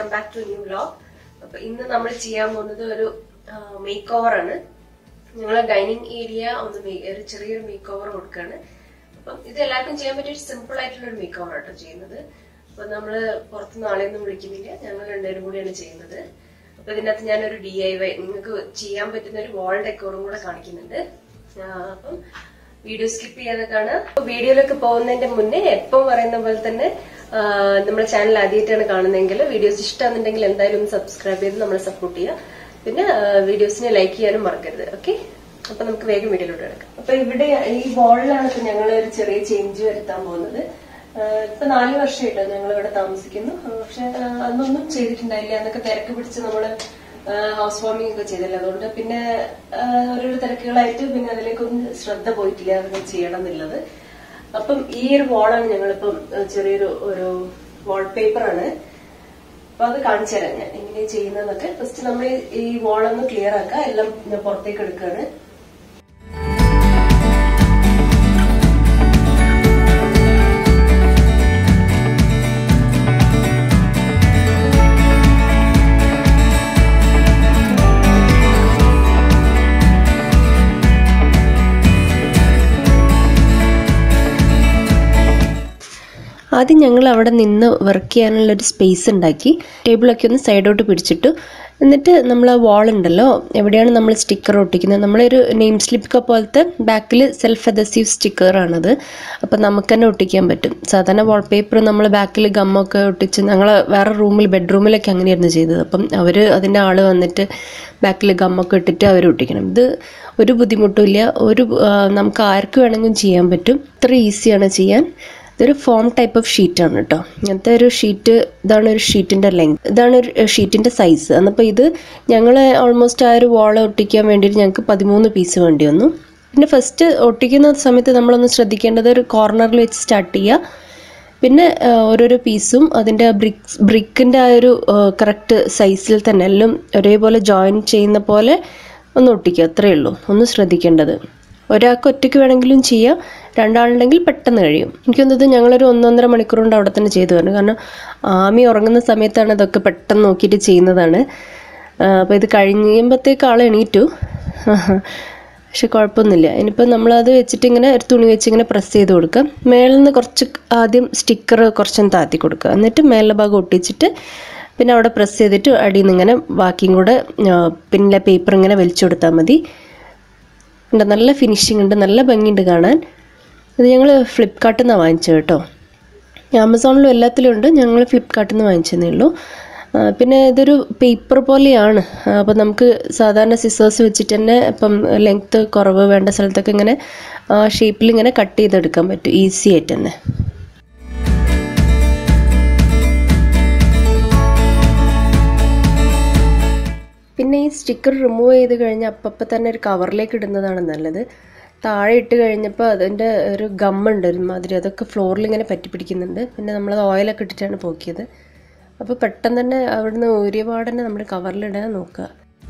Welcome back to new vlog അപ്പൊ ഇന്ന് നമ്മൾ ചെയ്യാൻ പോകുന്നത് ഒരു മേക്ക് ഓവർ ആണ് ഞങ്ങളെ ഡൈനിങ് ഏരിയ ഒന്ന് മേ- ഒരു ചെറിയൊരു മേക്ക് ഓവർ കൊടുക്കാണ് അപ്പം ഇത് എല്ലാവർക്കും ചെയ്യാൻ പറ്റിയ സിമ്പിൾ ആയിട്ടുള്ള ഒരു മേക്ക് ഓവർ ആട്ടോ ചെയ്യുന്നത് അപ്പൊ നമ്മള് പുറത്തുനിന്ന് ആളെയൊന്നും വിളിക്കുന്നില്ല ഞങ്ങൾ രണ്ടുപേരും കൂടിയാണ് ചെയ്യുന്നത് അപ്പൊ ഇതിനകത്ത് ഞാനൊരു ഡി ഐ വൈ നിങ്ങൾക്ക് ചെയ്യാൻ പറ്റുന്ന ഒരു വാൾ ഡെക്കോറും കൂടെ കാണിക്കുന്നുണ്ട് ആ, അപ്പം വീഡിയോ സ്കിപ്പ് ചെയ്യാതെ കാണാം അപ്പൊ വീഡിയോയിലൊക്കെ പോകുന്നതിന്റെ മുന്നേ എപ്പം പറയുന്ന പോലെ തന്നെ ആ, നമ്മുടെ ചാനൽ ആദ്യമായിട്ടാണ് കാണുന്നതെങ്കിൽ വീഡിയോസ് ഇഷ്ടമാണെന്നുണ്ടെങ്കിൽ എന്തായാലും ഒന്ന് സബ്സ്ക്രൈബ് ചെയ്ത് നമ്മളെ സപ്പോർട്ട് ചെയ്യുക പിന്നെ വീഡിയോസിനെ ലൈക്ക് ചെയ്യാനും മറക്കരുത് ഓക്കെ അപ്പൊ നമുക്ക് വേഗം വീഡിയോയിലോട്ട് കിടക്കാം അപ്പൊ ഇവിടെ ഈ വാളിലാണ് ഇപ്പൊ ഞങ്ങൾ ഒരു ചെറിയ ചേഞ്ച് വരുത്താൻ പോകുന്നത് ആ, ഇപ്പൊ നാല് വർഷമായിട്ടോ ഞങ്ങൾ ഇവിടെ താമസിക്കുന്നു ആ, പക്ഷെ ആ, അന്നൊന്നും ചെയ്തിട്ടുണ്ടായില്ല അന്നൊക്കെ തിരക്ക് പിടിച്ച് നമ്മള് ഹൗസ് വാമിംഗ് ഒക്കെ ചെയ്തില്ല അതുകൊണ്ട് പിന്നെ ആ, ഓരോരോ തിരക്കുകളായിട്ട് പിന്നെ അതിലേക്കൊന്നും ശ്രദ്ധ പോയിട്ടില്ല അതൊക്കെ ചെയ്യണം എന്നുള്ളത് അപ്പം ഈ ഒരു വാളാണ് ഞങ്ങളിപ്പം ആ, ചെറിയൊരു ഒരു വാൾപേപ്പറാണ് അപ്പൊ അത് കാണിച്ചു തരാം ഞാൻ എങ്ങനെയാ ചെയ്യുന്നതെന്നൊക്കെ ഫസ്റ്റ് നമ്മൾ ഈ വാളൊന്ന് ക്ലിയർ ആക്കുക എല്ലാം ഞാൻ പുറത്തേക്ക് എടുക്കുകയാണ് ആദ്യം ഞങ്ങൾ അവിടെ നിന്ന് വർക്ക് ചെയ്യാനുള്ള ഒരു സ്പേസ് ഉണ്ടാക്കി ടേബിളൊക്കെ ഒന്ന് സൈഡോട്ട് പിടിച്ചിട്ടു എന്നിട്ട് നമ്മൾ ആ വാൾ ഉണ്ടല്ലോ എവിടെയാണ് നമ്മൾ സ്റ്റിക്കർ ഒട്ടിക്കുന്നത് നമ്മളൊരു നെയിം സ്ലിപ്പ് പോലത്തെ ബാക്കിൽ സെൽഫ് അദസീവ് സ്റ്റിക്കറാണത് അപ്പം നമുക്ക് തന്നെ ഒട്ടിക്കാൻ പറ്റും സാധാരണ വാൾപേപ്പർ നമ്മൾ ബാക്കിൽ ഗമ്മൊക്കെ ഒട്ടിച്ച് ഞങ്ങൾ വേറെ റൂമിൽ ബെഡ്റൂമിലൊക്കെ അങ്ങനെയായിരുന്നു ചെയ്തത് അപ്പം അവർ അതിൻ്റെ ആൾ വന്നിട്ട് ബാക്കിൽ ഗമ്മൊക്കെ ഇട്ടിട്ട് അവർ ഒട്ടിക്കണം ഇത് ഒരു ബുദ്ധിമുട്ടുമില്ല ഒരു ആ, നമുക്ക് ആർക്ക് വേണമെങ്കിലും ചെയ്യാൻ പറ്റും ഇത്ര ഈസിയാണ് ചെയ്യാൻ ഇതൊരു ഫോം ടൈപ്പ് ഓഫ് ഷീറ്റാണ് കേട്ടോ ഇങ്ങനത്തെ ഒരു ഷീറ്റ് ഇതാണ് ഒരു ഷീറ്റിൻ്റെ ലെങ്ത് ഇതാണ് ഒരു ഷീറ്റിൻ്റെ സൈസ് എന്നപ്പോൾ ഇത് ഞങ്ങൾ ഓൾമോസ്റ്റ് ആ ഒരു വാൾ ഒട്ടിക്കാൻ വേണ്ടിയിട്ട് ഞങ്ങൾക്ക് പതിമൂന്ന് പീസ് വേണ്ടി വന്നു പിന്നെ ഫസ്റ്റ് ഒട്ടിക്കുന്ന സമയത്ത് നമ്മളൊന്ന് ശ്രദ്ധിക്കേണ്ടത് ഒരു കോർണറിൽ വെച്ച് സ്റ്റാർട്ട് ചെയ്യുക പിന്നെ ആ, ഓരോരോ പീസും അതിൻ്റെ ബ്രിക്സ് ബ്രിക്കിൻ്റെ ആ ഒരു കറക്റ്റ് സൈസിൽ തന്നെ എല്ലാം ഒരേപോലെ ജോയിൻ ചെയ്യുന്ന പോലെ ഒന്ന് ഒട്ടിക്കുക അത്രയേ ഉള്ളൂ ഒന്ന് ശ്രദ്ധിക്കേണ്ടത് ഒരാൾക്ക് ഒറ്റയ്ക്ക് വേണമെങ്കിലും ചെയ്യാം രണ്ടാളുണ്ടെങ്കിൽ പെട്ടെന്ന് കഴിയും എനിക്ക് തോന്നുന്നത് ഞങ്ങളൊരു ഒന്നൊന്നര മണിക്കൂർ കൊണ്ട് അവിടെ തന്നെ ചെയ്തു വരണം കാരണം ആമി ഉറങ്ങുന്ന സമയത്താണ് ഇതൊക്കെ പെട്ടെന്ന് നോക്കിയിട്ട് ചെയ്യുന്നതാണ് അപ്പോൾ ഇത് കഴിയുമ്പോഴത്തേക്ക് ആൾ എണീറ്റു പക്ഷെ കുഴപ്പമൊന്നുമില്ല ഇനിയിപ്പോൾ നമ്മളത് വെച്ചിട്ട് ഇങ്ങനെ ഒരു തുണി വെച്ച് ഇങ്ങനെ പ്രസ് ചെയ്ത് കൊടുക്കുക മേളിൽ നിന്ന് കുറച്ച് ആദ്യം സ്റ്റിക്കർ കുറച്ചൊന്ന് താത്തി കൊടുക്കുക എന്നിട്ട് മേലെ ഭാഗം ഒട്ടിച്ചിട്ട് പിന്നെ അവിടെ പ്രസ് ചെയ്തിട്ട് അടിയിൽ നിന്ന് ഇങ്ങനെ ബാക്കിയും കൂടെ ആ, പിന്നെ പേപ്പർ ഇങ്ങനെ വലിച്ചു കൊടുത്താൽ മതി ഉണ്ട് നല്ല ഫിനിഷിംഗ് ഉണ്ട് നല്ല ഭംഗിയുണ്ട് കാണാൻ ഇത് ഞങ്ങൾ ഫ്ലിപ്കാർട്ടിൽ നിന്നാണ് വാങ്ങിച്ചത് കേട്ടോ ആമസോണിലും എല്ലാത്തിലും ഉണ്ട് ഞങ്ങൾ ഫ്ലിപ്കാർട്ടിൽ നിന്ന് വാങ്ങിച്ചതേ ഉള്ളൂ ആ, പിന്നെ ഇതൊരു പേപ്പർ പോലെയാണ് അപ്പോൾ നമുക്ക് സാധാരണ സിസേഴ്സ് വെച്ചിട്ട് തന്നെ ഇപ്പം ലെങ്ത്ത് കുറവ് വേണ്ട സ്ഥലത്തൊക്കെ ഇങ്ങനെ ഷേപ്പിൽ ഇങ്ങനെ കട്ട് ചെയ്തെടുക്കാൻ പറ്റും ഈസി ആയിട്ട് തന്നെ പിന്നെ ഈ സ്റ്റിക്കർ റിമൂവ് ചെയ്ത് കഴിഞ്ഞാൽ അപ്പം തന്നെ ഒരു കവറിലേക്ക് ഇടുന്നതാണ് നല്ലത് താഴെ ഇട്ട് കഴിഞ്ഞപ്പോൾ അതിൻ്റെ ഒരു ഗമ്മുണ്ട് ഒരുമാതിരി അതൊക്കെ ഫ്ലോറിൽ ഇങ്ങനെ പറ്റി പിടിക്കുന്നുണ്ട് പിന്നെ നമ്മളത് ഓയിലൊക്കെ ഇട്ടിട്ടാണ് പോക്കിയത് അപ്പോൾ പെട്ടെന്ന് തന്നെ അവിടുന്ന് ഊരിയ പാടന്നെ നമ്മൾ കവറിലിടാൻ നോക്കുക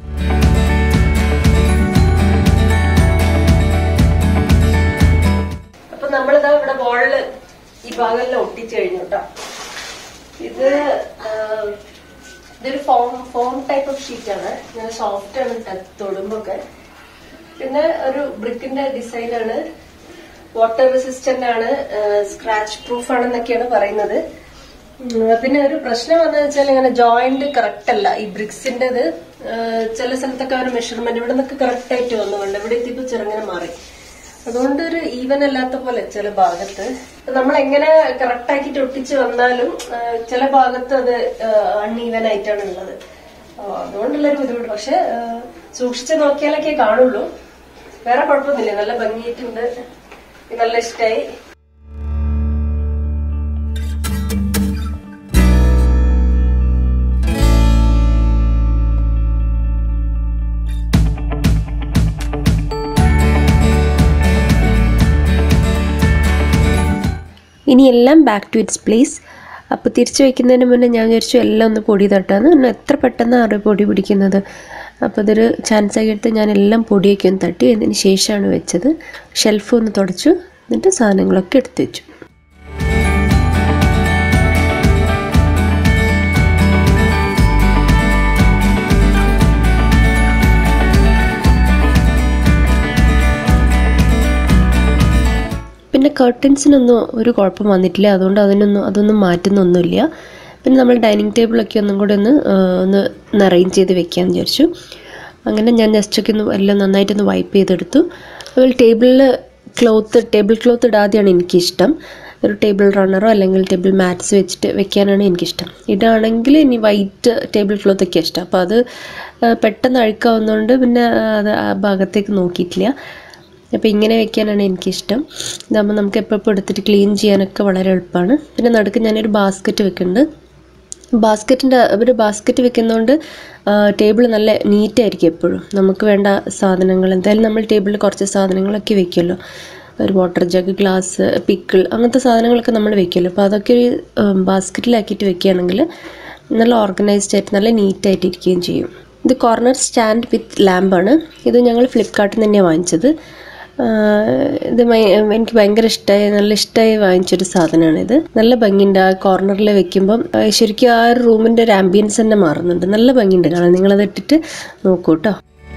അപ്പൊ നമ്മളിതാ ഇവിടെ ബോളില് ഈ ഭാഗമെല്ലാം ഒട്ടിച്ചു കഴിഞ്ഞു കേട്ടോ ഇത് ആ, ഇതൊരു foam foam type of sheet ആണ് ഞാൻ സോഫ്റ്റ് ആണ് ത- തൊടുമ്പൊക്കെ പിന്നെ ഒരു ബ്രിക്കിന്റെ ഡിസൈൻ ആണ് വാട്ടർ റെസിസ്റ്റന്റ് ആണ് സ്ക്രാച്ച് പ്രൂഫ് ആണെന്നൊക്കെയാണ് പറയുന്നത് ഉം, പിന്നെ ഒരു പ്രശ്നം വന്നത് വെച്ചാൽ ഇങ്ങനെ ജോയിന്റ് കറക്റ്റ് അല്ല ഈ ബ്രിക്സിന്റേത് ചില സ്ഥലത്തൊക്കെ ഒരു മെഷർമെന്റ് ഇവിടെ നിന്നൊക്കെ കറക്റ്റ് ആയിട്ട് വന്നുകൊണ്ട് ഇവിടെ എത്തിയപ്പോ ചെറുങ്ങനെ മാറി അതുകൊണ്ട് ഒരു ഈവൻ അല്ലാത്ത പോലെ ചില ഭാഗത്ത് നമ്മൾ എങ്ങനെ കറക്റ്റ് ആക്കിയിട്ട് ഒട്ടിച്ച് വന്നാലും ആ, ചില ഭാഗത്ത് അത് അൺഈവൻ ആയിട്ടാണ് ഉള്ളത് ആ, അതുകൊണ്ടുള്ളൊരു ബുദ്ധിമുട്ട് പക്ഷെ ആ, സൂക്ഷിച്ച് നോക്കിയാലൊക്കെ കാണുള്ളൂ വേറെ കുഴപ്പമൊന്നുമില്ല നല്ല ഭംഗിയിട്ടുണ്ട് എനിക്ക് നല്ല ഇഷ്ടമായി ഇനി എല്ലാം ബാക്ക് ടു ഇറ്റ്സ് പ്ലേസ് അപ്പോൾ തിരിച്ചു വയ്ക്കുന്നതിന് മുന്നേ ഞാൻ വിചാരിച്ചു എല്ലാം ഒന്ന് പൊടി തട്ടാന്ന് എന്നാൽ എത്ര പെട്ടെന്ന് അറിയ പൊടി പിടിക്കുന്നത് അപ്പോൾ ഇതൊരു ചാൻസ് ആയി എടുത്ത് ഞാൻ എല്ലാം പൊടിയൊക്കെ ഒന്ന് തട്ടി അതിന് ശേഷമാണ് വെച്ചത് ഷെൽഫ് ഒന്ന് തുടച്ചു എന്നിട്ട് സാധനങ്ങളൊക്കെ എടുത്തു വെച്ചു കർട്ടൻസിനൊന്നും ഒരു കുഴപ്പം വന്നിട്ടില്ല അതുകൊണ്ട് അതിനൊന്നും അതൊന്നും മാറ്റുന്നൊന്നുമില്ല പിന്നെ നമ്മൾ ഡൈനിങ് ടേബിളൊക്കെ ഒന്നും കൂടെ ഒന്ന് ആ, ഒന്ന് ഒന്ന് അറേഞ്ച് ചെയ്ത് വെക്കാമെന്ന് വിചാരിച്ചു അങ്ങനെ ഞാൻ ജസ്റ്റൊക്കെ ഒന്ന് എല്ലാം നന്നായിട്ടൊന്ന് വൈപ്പ് ചെയ്തെടുത്തു അതുപോലെ ടേബിളിൽ ക്ലോത്ത് ടേബിൾ ക്ലോത്ത് ഇടാതെയാണ് എനിക്കിഷ്ടം ഒരു ടേബിൾ റണ്ണറോ അല്ലെങ്കിൽ ടേബിൾ മാറ്റ്സ് വെച്ചിട്ട് വെക്കാനാണ് എനിക്കിഷ്ടം ഇടാണെങ്കിൽ ഇനി വൈറ്റ് ടേബിൾ ക്ലോത്ത് ഒക്കെ ഇഷ്ടം അപ്പോൾ അത് ആ, പെട്ടെന്ന് അഴുക്കാവുന്നതുകൊണ്ട് പിന്നെ ആ, അത് ആ ഭാഗത്തേക്ക് നോക്കിയിട്ടില്ല അപ്പോൾ ഇങ്ങനെ വെക്കാനാണ് എനിക്കിഷ്ടം ഇതാകുമ്പോൾ നമുക്ക് എപ്പോഴും എടുത്തിട്ട് ക്ലീൻ ചെയ്യാനൊക്കെ വളരെ എളുപ്പമാണ് പിന്നെ നടുക്ക് ഞാനൊരു ബാസ്ക്കറ്റ് വെക്കുന്നുണ്ട് ബാസ്ക്കറ്റിൻ്റെ ഒരു ബാസ്ക്കറ്റ് വെക്കുന്നതുകൊണ്ട് ടേബിൾ നല്ല നീറ്റായിരിക്കും എപ്പോഴും നമുക്ക് വേണ്ട സാധനങ്ങൾ എന്തായാലും നമ്മൾ ടേബിളിൽ കുറച്ച് സാധനങ്ങളൊക്കെ വെക്കുമല്ലോ ഒരു വാട്ടർ ജഗ് ഗ്ലാസ് പിക്കിൾ അങ്ങനത്തെ സാധനങ്ങളൊക്കെ നമ്മൾ വെക്കുമല്ലോ അപ്പോൾ അതൊക്കെ ഒരു ബാസ്ക്കറ്റിലാക്കിയിട്ട് വെക്കുകയാണെങ്കിൽ നല്ല ഓർഗനൈസ്ഡ് ആയിട്ട് നല്ല നീറ്റായിട്ട് ഇരിക്കുകയും ചെയ്യും ഇത് കോർണർ സ്റ്റാൻഡ് വിത്ത് ലാമ്പാണ് ഇത് ഞങ്ങൾ ഫ്ലിപ്കാർട്ടിൽ നിന്ന് തന്നെയാണ് വാങ്ങിച്ചത് ആഹ് ഇത് ഭയ- എനിക്ക് ഭയങ്കര ഇഷ്ടമായി നല്ല ഇഷ്ടമായി വാങ്ങിച്ചൊരു സാധനമാണ് ഇത് നല്ല ഭംഗിയുണ്ട് ആ കോർണറിൽ വെക്കുമ്പം ആഹ് ശരിക്കും ആ ഒരു റൂമിൻ്റെ ഒരു ആംബിയൻസ് തന്നെ മാറുന്നുണ്ട് നല്ല ഭംഗിയുണ്ട് കാണാൻ നിങ്ങളത് ഇട്ടിട്ട് നോക്കൂ കേട്ടോ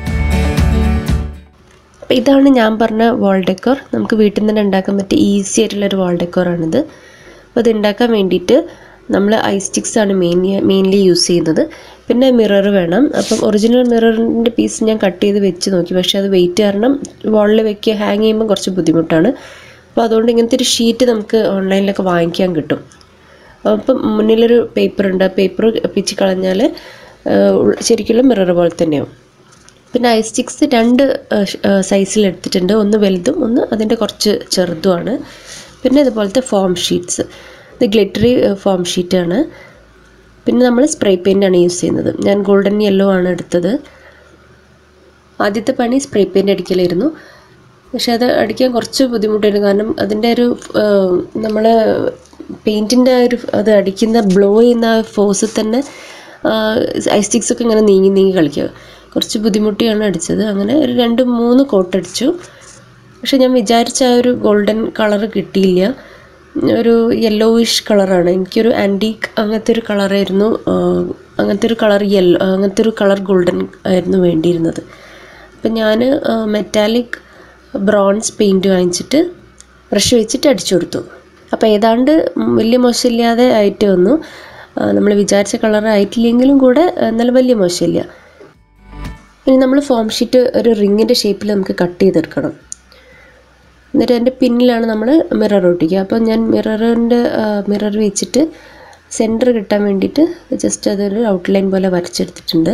അപ്പം ഇതാണ് ഞാൻ പറഞ്ഞ വാൾ ഡെക്കോർ നമുക്ക് വീട്ടിൽ നിന്ന് തന്നെ ഉണ്ടാക്കാൻ പറ്റിയ ഈസി ആയിട്ടുള്ളൊരു വാൾ ഡെക്കോറാണിത് അപ്പോൾ ഇത് ഉണ്ടാക്കാൻ വേണ്ടിയിട്ട് നമ്മൾ ഐ സ്റ്റിക്സ് ആണ് മെയിൻ മെയിൻലി യൂസ് ചെയ്യുന്നത് പിന്നെ മിറർ വേണം അപ്പം ഒറിജിനൽ മിററിൻ്റെ പീസ് ഞാൻ കട്ട് ചെയ്ത് വെച്ച് നോക്കി പക്ഷേ അത് വെയിറ്റ് കാരണം വാളിൽ വെക്കുക ഹാങ് ചെയ്യുമ്പോൾ കുറച്ച് ബുദ്ധിമുട്ടാണ് അപ്പോൾ അതുകൊണ്ട് ഇങ്ങനത്തെ ഒരു ഷീറ്റ് നമുക്ക് ഓൺലൈനിലൊക്കെ വാങ്ങിക്കാൻ കിട്ടും അപ്പം മുന്നിലൊരു പേപ്പർ ഉണ്ട് ആ പേപ്പർ പിച്ച് കളഞ്ഞാൽ ശരിക്കുള്ള മിറർ പോലെ തന്നെയാവും പിന്നെ ഐ സ്റ്റിക്സ് രണ്ട് സൈസിൽ എടുത്തിട്ടുണ്ട് ഒന്ന് വലുതും ഒന്ന് അതിൻ്റെ കുറച്ച് ചെറുതുമാണ് പിന്നെ ഇതുപോലത്തെ ഫോം ഷീറ്റ്സ് ഇത് ഗ്ലിറ്ററി ഫോം ഷീറ്റാണ് പിന്നെ നമ്മൾ സ്പ്രേ പെയിൻ്റാണ് യൂസ് ചെയ്യുന്നത് ഞാൻ ഗോൾഡൻ യെല്ലോ ആണ് എടുത്തത് ആദ്യത്തെ പണി സ്പ്രേ പെയിൻ്റ് അടിക്കലായിരുന്നു പക്ഷെ അത് അടിക്കാൻ കുറച്ച് ബുദ്ധിമുട്ടായിരുന്നു കാരണം അതിൻ്റെ ഒരു നമ്മൾ പെയിൻറ്റിൻ്റെ ഒരു അത് അടിക്കുന്ന ബ്ലോ ചെയ്യുന്ന ഫോഴ്സിൽ തന്നെ ഐ സ്റ്റിക്സ് ഒക്കെ ഇങ്ങനെ നീങ്ങി നീങ്ങി കളിക്കുക കുറച്ച് ബുദ്ധിമുട്ടിയാണ് അടിച്ചത് അങ്ങനെ ഒരു രണ്ട് മൂന്ന് കോട്ട് അടിച്ചു പക്ഷെ ഞാൻ വിചാരിച്ച ആ ഒരു ഗോൾഡൻ കളർ കിട്ടിയില്ല ഒരു യെല്ലോയിഷ് കളറാണ് എനിക്കൊരു ആൻറ്റീക്ക് അങ്ങനത്തെ ഒരു കളറായിരുന്നു അങ്ങനത്തെ ഒരു കളർ യെല്ലോ അങ്ങനത്തെ ഒരു കളർ ഗോൾഡൻ ആയിരുന്നു വേണ്ടിയിരുന്നത് അപ്പം ഞാൻ മെറ്റാലിക് ബ്രോൺസ് പെയിൻറ്റ് വാങ്ങിച്ചിട്ട് ബ്രഷ് വെച്ചിട്ട് അടിച്ചു കൊടുത്തു അപ്പോൾ ഏതാണ്ട് വലിയ മോശമില്ലാതെ ആയിട്ട് വന്നു നമ്മൾ വിചാരിച്ച കളർ ആയിട്ടില്ലെങ്കിലും കൂടെ എന്നാലും വലിയ മോശമില്ല ഇനി നമ്മൾ ഫോം ഷീറ്റ് ഒരു റിങ്ങിൻ്റെ ഷേപ്പിൽ നമുക്ക് കട്ട് ചെയ്തെടുക്കണം എന്നിട്ട് അതിൻ്റെ പിന്നിലാണ് നമ്മൾ മിറർ ഒട്ടിക്കുക അപ്പോൾ ഞാൻ മിററിൻ്റെ മിറർ വെച്ചിട്ട് സെൻറ്റർ കിട്ടാൻ വേണ്ടിയിട്ട് ജസ്റ്റ് അതൊരു ഔട്ട്ലൈൻ പോലെ വരച്ചെടുത്തിട്ടുണ്ട്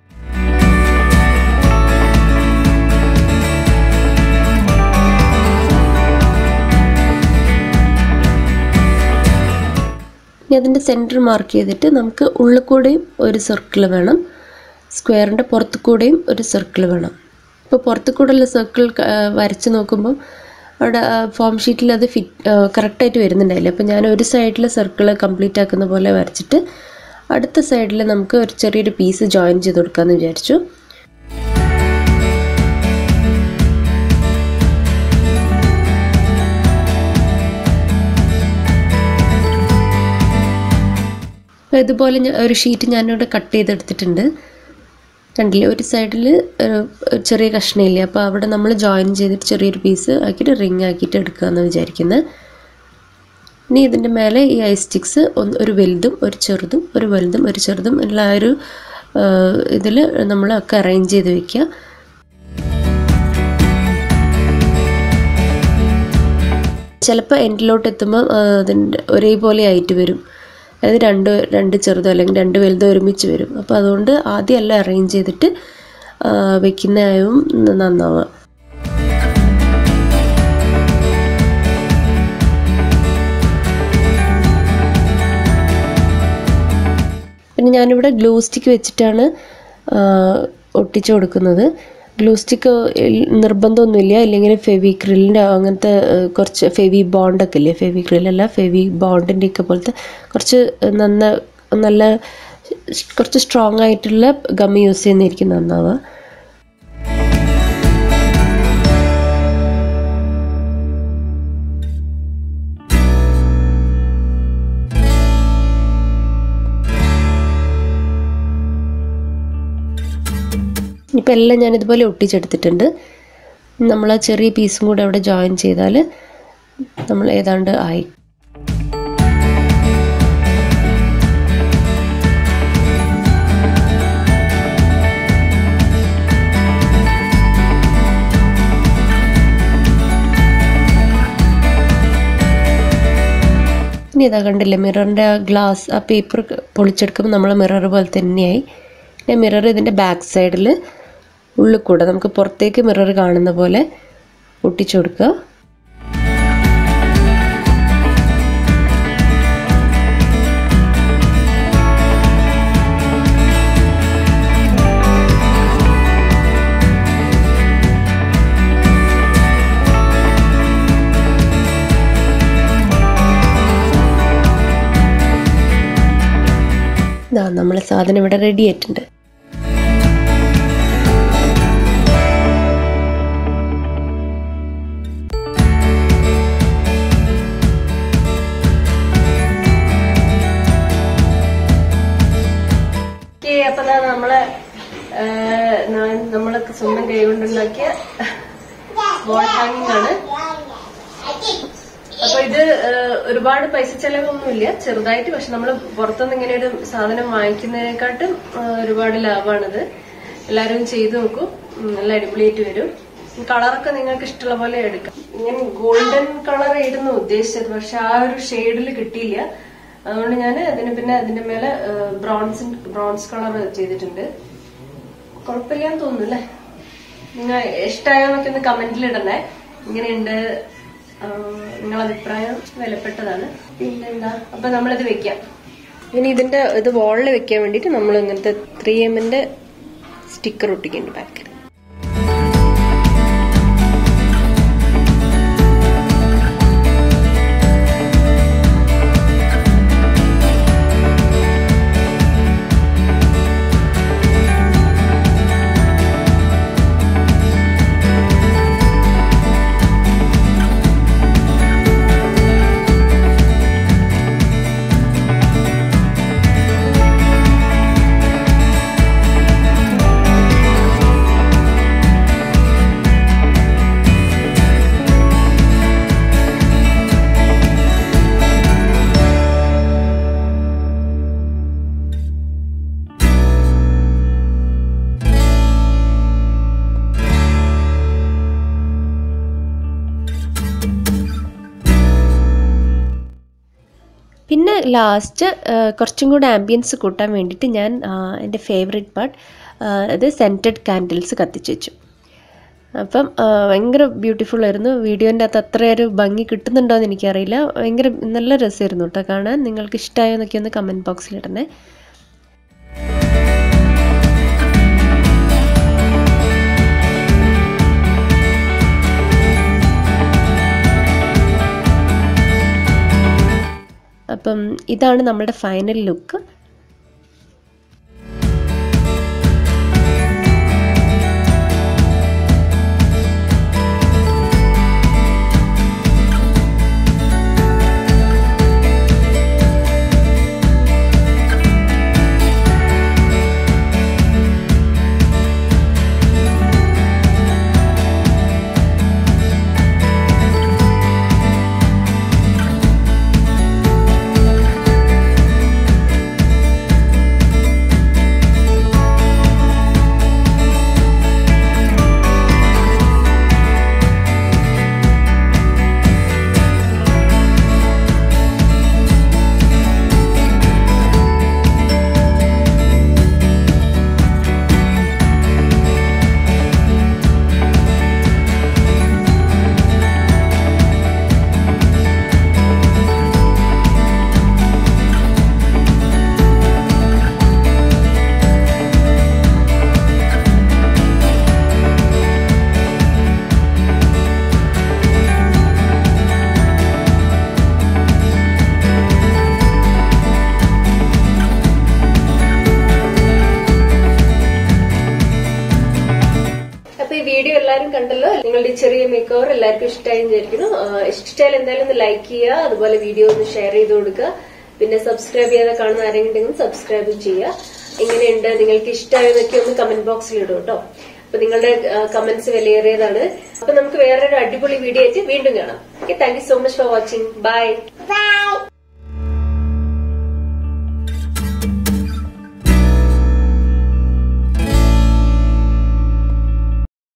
ഇനി അതിൻ്റെ സെൻറ്റർ മാർക്ക് ചെയ്തിട്ട് നമുക്ക് ഉള്ളിൽ കൂടെയും ഒരു സർക്കിൾ വേണം സ്ക്വയറിൻ്റെ പുറത്തു കൂടെയും ഒരു സർക്കിൾ വേണം ഇപ്പോൾ പുറത്തു കൂടെയുള്ള സർക്കിൾ വരച്ച് നോക്കുമ്പം അവിടെ ഫോം ഷീറ്റിൽ അത് ഫിറ്റ് കറക്റ്റായിട്ട് വരുന്നുണ്ടായില്ല അപ്പോൾ ഞാൻ ഒരു സൈഡിൽ സർക്കിൾ കംപ്ലീറ്റ് ആക്കുന്ന പോലെ വരച്ചിട്ട് അടുത്ത സൈഡിൽ നമുക്ക് ഒരു ചെറിയൊരു പീസ് ജോയിൻ ചെയ്ത് കൊടുക്കാമെന്ന് വിചാരിച്ചു അപ്പോൾ ഇതുപോലെ ഞാൻ ഒരു ഷീറ്റ് ഞാനിവിടെ കട്ട് ചെയ്തെടുത്തിട്ടുണ്ട് കണ്ടില്ലേ ഒരു സൈഡിൽ ചെറിയ കഷ്ണമില്ലേ അപ്പോൾ അവിടെ നമ്മൾ ജോയിൻ ചെയ്തിട്ട് ചെറിയൊരു പീസ് ആക്കിയിട്ട് റിങ് ആക്കിയിട്ട് എടുക്കാമെന്ന് വിചാരിക്കുന്നത് ഇനി ഇതിൻ്റെ മേലെ ഈ ഐ സ്റ്റിക്സ് ഒന്ന് ഒരു വലുതും ഒരു ചെറുതും ഒരു വലുതും ഒരു ചെറുതും ഉള്ള ആ ഒരു ഇതിൽ നമ്മളൊക്കെ അറേഞ്ച് ചെയ്ത് വെക്കുക ചിലപ്പോൾ എൻഡിലോട്ട് എത്തുമ്പോൾ അതിൻ്റെ ഒരേപോലെ ആയിട്ട് വരും അതായത് രണ്ട് രണ്ട് ചെറുതോ അല്ലെങ്കിൽ രണ്ട് വലുതോ ഒരുമിച്ച് വരും അപ്പോൾ അതുകൊണ്ട് ആദ്യം എല്ലാം അറേഞ്ച് ചെയ്തിട്ട് വെക്കുന്നതായും നന്നാവുക പിന്നെ ഞാനിവിടെ ഗ്ലൂ സ്റ്റിക്ക് വെച്ചിട്ടാണ് ഒട്ടിച്ചു കൊടുക്കുന്നത് ഗ്ലൂ സ്റ്റിക്ക് നിർബന്ധമൊന്നുമില്ല ഇല്ലെങ്കിൽ ഫെവി ക്രില്ലിൻ്റെ അങ്ങനത്തെ കുറച്ച് ഫെവി ബോണ്ടൊക്കെ ഇല്ലേ ഫെവി ക്രില്ലല്ല ഫെവി ബോണ്ടിൻ്റെ ഒക്കെ പോലത്തെ കുറച്ച് നന്ന നല്ല കുറച്ച് സ്ട്രോങ് ആയിട്ടുള്ള ഗം യൂസ് ചെയ്യുന്നതായിരിക്കും നന്നാവുക ഇപ്പം എല്ലാം ഞാനിതുപോലെ ഒട്ടിച്ചെടുത്തിട്ടുണ്ട് നമ്മൾ ആ ചെറിയ പീസും കൂടെ അവിടെ ജോയിൻ ചെയ്താൽ നമ്മൾ ഏതാണ്ട് ആയി ഇനി ഇതാ കണ്ടില്ലേ മിററിൻ്റെ ആ ഗ്ലാസ് ആ പേപ്പർ പൊളിച്ചെടുക്കുമ്പോൾ നമ്മൾ മിറർ പോലെ തന്നെയായി പിന്നെ മിറർ ഇതിൻ്റെ ബാക്ക് സൈഡിൽ ഉള്ളിൽ കൂടെ നമുക്ക് പുറത്തേക്ക് മിറർ കാണുന്ന പോലെ ഒട്ടിച്ചു കൊടുക്കുക ഇതാ നമ്മളെ സാധനം ഇവിടെ റെഡി ആയിട്ടുണ്ട് അപ്പൊ ദാ നമ്മളെ ആ, ഞാൻ- നമ്മളെ സ്വന്തം കൈ കൊണ്ടുണ്ടാക്കിയ വാൾ ഹാങ്ങിങ് ആണ് അപ്പൊ ഇത് ആ, ഒരുപാട് പൈസ ചെലവൊന്നുമില്ല ചെറുതായിട്ട് പക്ഷെ നമ്മൾ പുറത്തുനിന്ന് ഇങ്ങനെ ഒരു സാധനം വാങ്ങിക്കുന്നതിനെക്കാട്ടും ആ, ഒരുപാട് ലാഭമാണിത് എല്ലാവരും ചെയ്തു നോക്കൂ ഉം, നല്ല അടിപൊളിയായിട്ട് വരും കളറൊക്കെ നിങ്ങൾക്ക് ഇഷ്ടമുള്ള പോലെ എടുക്കാം ഞാൻ ഗോൾഡൻ കളർ ആയിരുന്നു ഉദ്ദേശിച്ചത് പക്ഷെ ആ ഒരു ഷെയ്ഡിൽ കിട്ടിയില്ല അതുകൊണ്ട് ഞാൻ അതിന് പിന്നെ അതിന്റെ മേലെ ബ്രോൺസ് ബ്രോൺസ് കളർ ചെയ്തിട്ടുണ്ട് കുഴപ്പമില്ലാന്ന് തോന്നുന്നു അല്ലേ നിങ്ങൾ ഇഷ്ടമായോന്നൊക്കെ ഒന്ന് കമന്റിൽ ഇടണേ ഇങ്ങനെയുണ്ട് നിങ്ങളെ അഭിപ്രായം വിലപ്പെട്ടതാണ് പിന്നെന്താ അപ്പൊ നമ്മളിത് വെക്കാം ഇനി ഇതിന്റെ ഇത് വാളിൽ വെക്കാൻ വേണ്ടിയിട്ട് നമ്മൾ ഇങ്ങനത്തെ ത്രീ എമ്മിന്റെ സ്റ്റിക്കർ ഒട്ടിക്കുന്നുണ്ട് ബാക്കിൽ പിന്നെ ലാസ്റ്റ് കുറച്ചും കൂടെ ആംബിയൻസ് കൂട്ടാൻ വേണ്ടിയിട്ട് ഞാൻ ആ, എൻ്റെ ഫേവറേറ്റ് പാർട്ട് അത് സെൻറ്റഡ് കാൻഡിൽസ് കത്തിച്ച് വെച്ചു അപ്പം ആ, ഭയങ്കര ബ്യൂട്ടിഫുൾ ആയിരുന്നു വീഡിയോൻ്റെ അകത്ത് അത്ര ഒരു ഭംഗി കിട്ടുന്നുണ്ടോ എന്ന് എനിക്കറിയില്ല ഭയങ്കര നല്ല രസമായിരുന്നു കേട്ടോ കാണാൻ നിങ്ങൾക്ക് ഇഷ്ടമായോ എന്നൊക്കെ ഒന്ന് കമൻറ്റ് ബോക്സിൽ ഇടണേ അപ്പം ഇതാണ് നമ്മുടെ ഫൈനൽ ലുക്ക് അപ്പൊ ഈ വീഡിയോ എല്ലാവരും കണ്ടല്ലോ നിങ്ങളുടെ ഈ ചെറിയ മേക്ക് ഓവർ എല്ലാവർക്കും ഇഷ്ടമായി വിചാരിക്കുന്നു ആഹ് ഇഷ്ടമായാലും എന്തായാലും ഒന്ന് ലൈക്ക് ചെയ്യുക അതുപോലെ വീഡിയോ ഒന്ന് ഷെയർ ചെയ്ത് കൊടുക്കുക പിന്നെ സബ്സ്ക്രൈബ് ചെയ്യാതെ കാണുന്ന ആരെങ്കിലും ഉണ്ടെങ്കിൽ സബ്സ്ക്രൈബ് ചെയ്യുക എങ്ങനെയുണ്ട് നിങ്ങൾക്ക് ഇഷ്ടമായതൊക്കെ ഒന്ന് കമന്റ് ബോക്സിൽ ഇടും കേട്ടോ അപ്പൊ നിങ്ങളുടെ കമന്റ്സ് വിലയേറിയതാണ് അപ്പൊ നമുക്ക് വേറൊരു അടിപൊളി വീഡിയോ ആയിട്ട് വീണ്ടും കാണാം okay thank you so much for watching bye Bye.